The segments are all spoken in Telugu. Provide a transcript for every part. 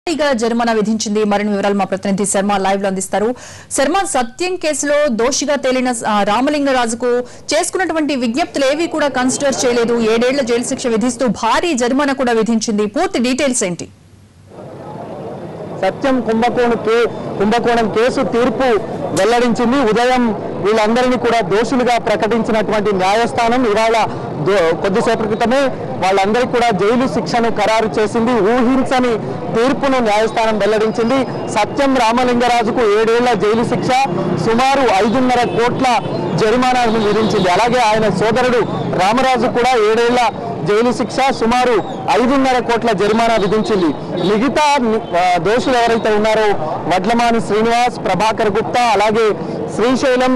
భారీగా జరిమానా విధించింది మరిన్ని వివరాలు మా ప్రతినిధి శర్మ లైవ్ లో అందిస్తారు శర్మ సత్యం కేసులో దోషిగా తేలిన ఆ, రామలింగరాజుకు చేసుకున్నటువంటి విజ్ఞప్తులు ఏవి కూడా కన్సిడర్ చేయలేదు ఏడేళ్ల జైలు శిక్ష విధిస్తూ భారీ జరిమానా కూడా విధించింది పూర్తి డీటెయిల్స్ ఏంటి సత్యం కుంభకోణం కే కుంభకోణం కేసు తీర్పు వెల్లడించింది ఉదయం వీళ్ళందరినీ కూడా దోషులుగా ప్రకటించినటువంటి న్యాయస్థానం ఇవాళ దో- కొద్దిసేపటి క్రితమే వాళ్ళందరికీ కూడా జైలు శిక్షను ఖరారు చేసింది ఊహించని తీర్పును న్యాయస్థానం వెల్లడించింది సత్యం రామలింగరాజుకు ఏడేళ్ల జైలు శిక్ష సుమారు ఐదున్నర కోట్ల జరిమానాను విధించింది అలాగే ఆయన సోదరుడు రామరాజు కూడా ఏడేళ్ల జైలు శిక్ష సుమారు ఐదున్నర కోట్ల జరిమానా విధించింది మిగతా ఆ, దోషులు ఎవరైతే ఉన్నారో వడ్లమాని శ్రీనివాస్ ప్రభాకర్ గుప్తా అలాగే శ్రీశైలం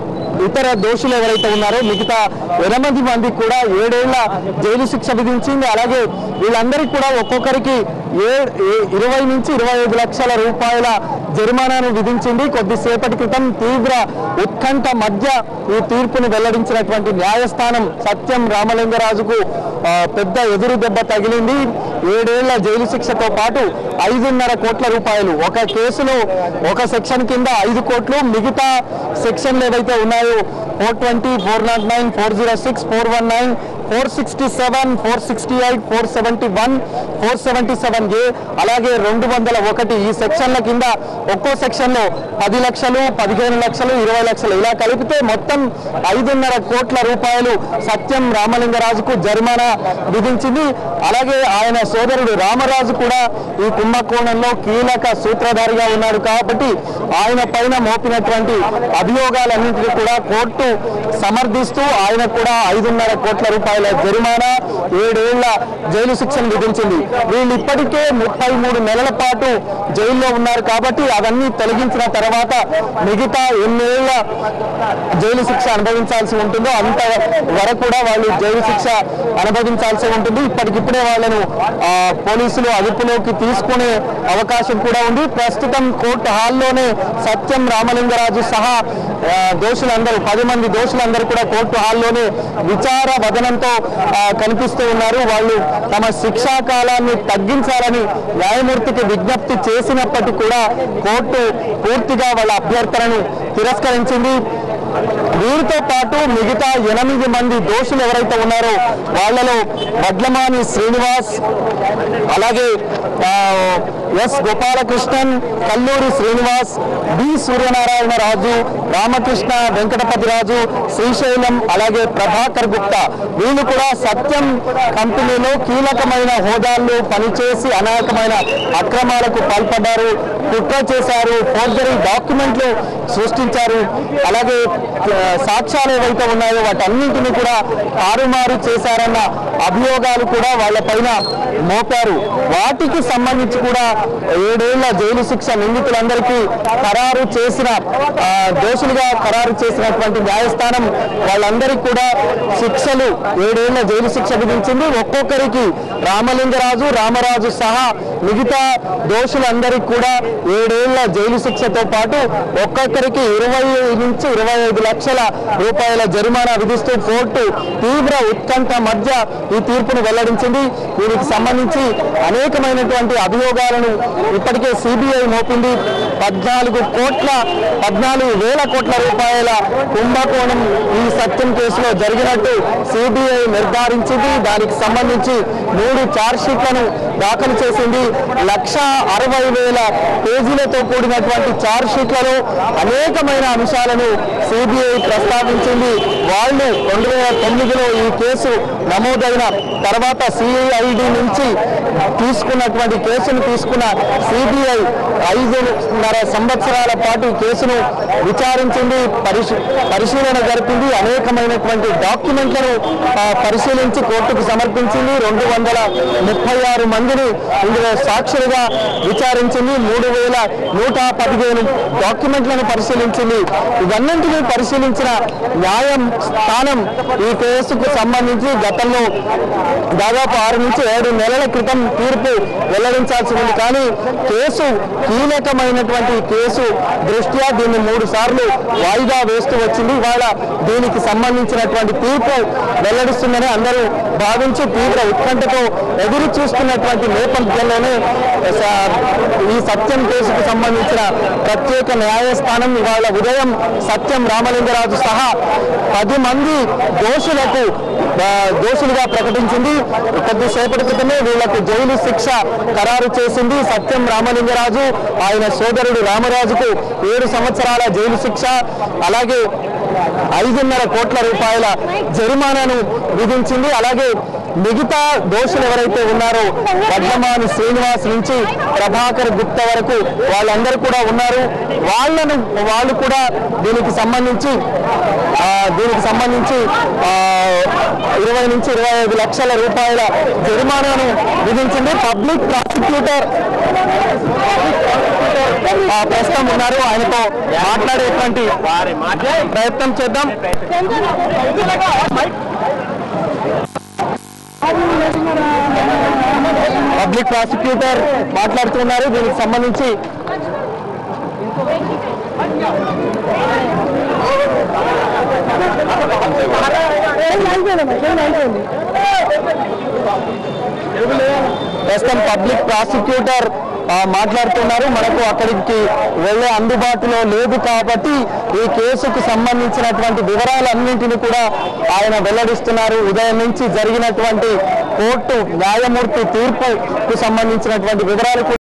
ఇతర దోషులు ఎవరైతే ఉన్నారో మిగతా ఎనిమిది మంది కూడా ఏడేళ్ల జైలు శిక్ష విధించింది అలాగే వీళ్ళందరికీ కూడా ఒక్కొక్కరికి ఏ ఏ- ఇరవై నుంచి ఇరవై ఐదు లక్షల రూపాయల జరిమానాను విధించింది కొద్దిసేపటి క్రితం తీవ్ర ఉత్కంఠ మధ్య ఈ తీర్పును వెల్లడించినటువంటి న్యాయస్థానం సత్యం రామలింగరాజుకు ఆ, పెద్ద ఎదురు దెబ్బ తగిలింది ఏడేళ్ల జైలు శిక్షతో పాటు ఐదున్నర కోట్ల రూపాయలు ఒక కేసులో ఒక సెక్షన్ కింద ఐదు కోట్లు మిగతా సెక్షన్లు ఏవైతే ఉన్నాయో four twenty four not nine four zero six four one nine four sixty seven four sixty eight four seventy one four seventy seven A అలాగే రెండు వందల ఒకటి ఈ సెక్షన్ల కింద ఒక్కో సెక్షన్లో పది లక్షలు పదిహేను లక్షలు ఇరవై లక్షలు ఇలా కలిపితే మొత్తం ఐదున్నర కోట్ల రూపాయలు సత్యం రామలింగరాజుకు జరిమానా విధించింది అలాగే ఆయన సోదరుడు రామరాజు కూడా ఈ కుంభకోణంలో కీలక సూత్రధారిగా ఉన్నాడు కాబట్టి ఆయన పైన మోపినటువంటి అభియోగాలన్నింటినీ కూడా కోర్టు సమర్థిస్తూ ఆయన కూడా ఐదున్నర కోట్ల రూపాయల జరిమానా ఏడేళ్ల జైలు శిక్షను విధించింది వీళ్ళు ఇప్పటికే ముప్పై మూడు నెలల పాటు జైల్లో ఉన్నారు కాబట్టి అవన్నీ తొలగించిన తర్వాత మిగతా ఎన్నేళ్ల జైలు శిక్ష అనుభవించాల్సి ఉంటుందో అంత వరకు కూడా వాళ్ళు జైలు శిక్ష అనుభవించాల్సి ఉంటుంది ఇప్పటికిప్పుడే వాళ్ళను ఆ, పోలీసులు అదుపులోకి తీసుకునే అవకాశం కూడా ఉంది ప్రస్తుతం కోర్టు హాల్లోనే సత్యం రామలింగరాజు సహా ఆ, దోషులందరూ పది మంది దోషులందరూ కూడా కోర్టు హాల్లోనే విచార వదనంతో ఆ, కనిపిస్తూ ఉన్నారు వాళ్ళు తమ శిక్షా కాలాన్ని తగ్గించాలని న్యాయమూర్తికి విజ్ఞప్తి చేసినప్పటికీ కూడా కోర్టు పూర్తిగా వాళ్ళ అభ్యర్థనను తిరస్కరించింది వీరితో పాటు మిగతా ఎనిమిది మంది దోషులు ఎవరైతే ఉన్నారో వాళ్ళలో వడ్లమాని శ్రీనివాస్ అలాగే ఆ, ఎస్ గోపాలకృష్ణన్ కల్లూరి శ్రీనివాస్ బి సూర్యనారాయణ రాజు రామకృష్ణ వెంకటపతి రాజు శ్రీశైలం అలాగే ప్రభాకర్ గుప్తా వీళ్ళు కూడా సత్యం కంపెనీలో కీలకమైన హోదాల్లో పనిచేసి అనేకమైన అక్రమాలకు పాల్పడ్డారు కుట్ర చేశారు ఫోర్జరీ డాక్యుమెంట్లు సృష్టించారు అలాగే ఆ, సాక్ష్యాలు ఏవైతే ఉన్నాయో వాటన్నింటినీ కూడా తారుమారు చేశారన్న అభియోగాలు కూడా వాళ్ళపైన మోపారు వాటికి సంబంధించి కూడా ఏడేళ్ల జైలు శిక్ష నిందితులందరికీ ఖరారు చేసిన ఆ, దోషులుగా ఖరారు చేసినటువంటి న్యాయస్థానం వాళ్ళందరికీ కూడా శిక్షలు ఏడేళ్ల జైలు శిక్ష విధించింది ఒక్కొక్కరికి రామలింగరాజు రామరాజు సహా మిగతా దోషులందరికీ కూడా ఏడేళ్ల జైలు శిక్షతో పాటు ఒక్కొక్కరికి ఇరవై నుంచి ఇరవై ఐదు లక్షల రూపాయల జరిమానా విధిస్తూ కోర్టు తీవ్ర ఉత్కంఠ మధ్య ఈ తీర్పును వెల్లడించింది దీనికి సంబంధించి అనేకమైనటువంటి అభియోగాలను ఇప్పటికే సిబిఐ మోపింది పద్నాలుగు కోట్ల పద్నాలుగు వేల కోట్ల రూపాయల కుంభకోణం ఈ సత్యం కేసులో జరిగినట్టు సిబిఐ నిర్ధారించింది దానికి సంబంధించి మూడు ఛార్జ్ షీట్లను దాఖలు చేసింది లక్ష అరవై వేల పేజీలతో కూడినటువంటి ఛార్జ్ షీట్లలో అనేకమైన అంశాలను సిబిఐ ప్రస్తావించింది వాళ్ళు రెండు వేల తొమ్మిదిలో ఈ కేసు నమోదైన తర్వాత సిఐడి నుంచి తీసుకున్నటువంటి కేసును తీసుకున్న సిబిఐ ఐదున్నర సంవత్సరాల పాటు ఈ కేసును విచారించింది పరిశీ పరిశీలన జరిపింది అనేకమైనటువంటి డాక్యుమెంట్లను ఆ, పరిశీలించి కోర్టుకు సమర్పించింది రెండు వందల ముప్పై ఆరు మందిని ఇందులో సాక్షులుగా విచారించింది మూడు వేల నూట పదిహేను డాక్యుమెంట్లను పరిశీలించింది ఇవన్నింటినీ పరిశీలించిన న్యాయం స్థానం ఈ కేసుకు సంబంధించి గతంలో దాదాపు ఆరు నుంచి ఏడు నెలల క్రితం తీర్పు వెల్లడించాల్సి ఉంది కానీ కేసు కీలకమైనటువంటి కేసు దృష్ట్యా దీన్ని మూడు సార్లు వాయిదా వేస్తూ వచ్చింది ఇవాళ దీనికి సంబంధించినటువంటి తీర్పు వెల్లడిస్తుందని అందరూ భావించి తీవ్ర ఉత్కంఠతో ఎదురు చూస్తున్నటువంటి నేపథ్యంలోనే స- ఈ సత్యం కేసుకు సంబంధించిన ప్రత్యేక న్యాయస్థానం ఇవాళ ఉదయం సత్యం రామలింగరాజు సహా పది మంది దోషులకు ఆ, దోషులుగా ప్రకటించింది కొద్దిసేపటి క్రితమే వీళ్లకు జైలు శిక్ష ఖరారు చేసింది సత్యం రామలింగరాజు ఆయన సోదరుడు రామరాజుకు ఏడు సంవత్సరాల జైలు శిక్ష అలాగే ఐదున్నర కోట్ల రూపాయల జరిమానాను విధించింది అలాగే మిగతా దోషులు ఎవరైతే ఉన్నారో వడ్లమాని శ్రీనివాస్ నుంచి ప్రభాకర్ గుప్తా వరకు వాళ్ళందరూ కూడా ఉన్నారు వాళ్ళను వాళ్ళు కూడా దీనికి సంబంధించి ఆ, దీనికి సంబంధించి ఆ, ఇరవై నుంచి ఇరవై ఐదు లక్షల రూపాయల జరిమానాను విధించింది పబ్లిక్ ప్రాసిక్యూటర్ ఆ, ప్రస్తుతం ఉన్నారు ఆయనతో మాట్లాడేటువంటి ప్రయత్నం చేద్దాం పబ్లిక్ ప్రాసిక్యూటర్ మాట్లాడుతున్నారు దీనికి సంబంధించి ప్రస్తుతం పబ్లిక్ ప్రాసిక్యూటర్ ఆ, మాట్లాడుతున్నారు మనకు అక్కడికి వెళ్ళే అందుబాటులో లేదు కాబట్టి ఈ కేసుకు సంబంధించినటువంటి వివరాలన్నింటినీ కూడా ఆయన వెల్లడిస్తున్నారు ఉదయం నుంచి జరిగినటువంటి కోర్టు న్యాయమూర్తి తీర్పుకు సంబంధించినటువంటి వివరాలు కూడా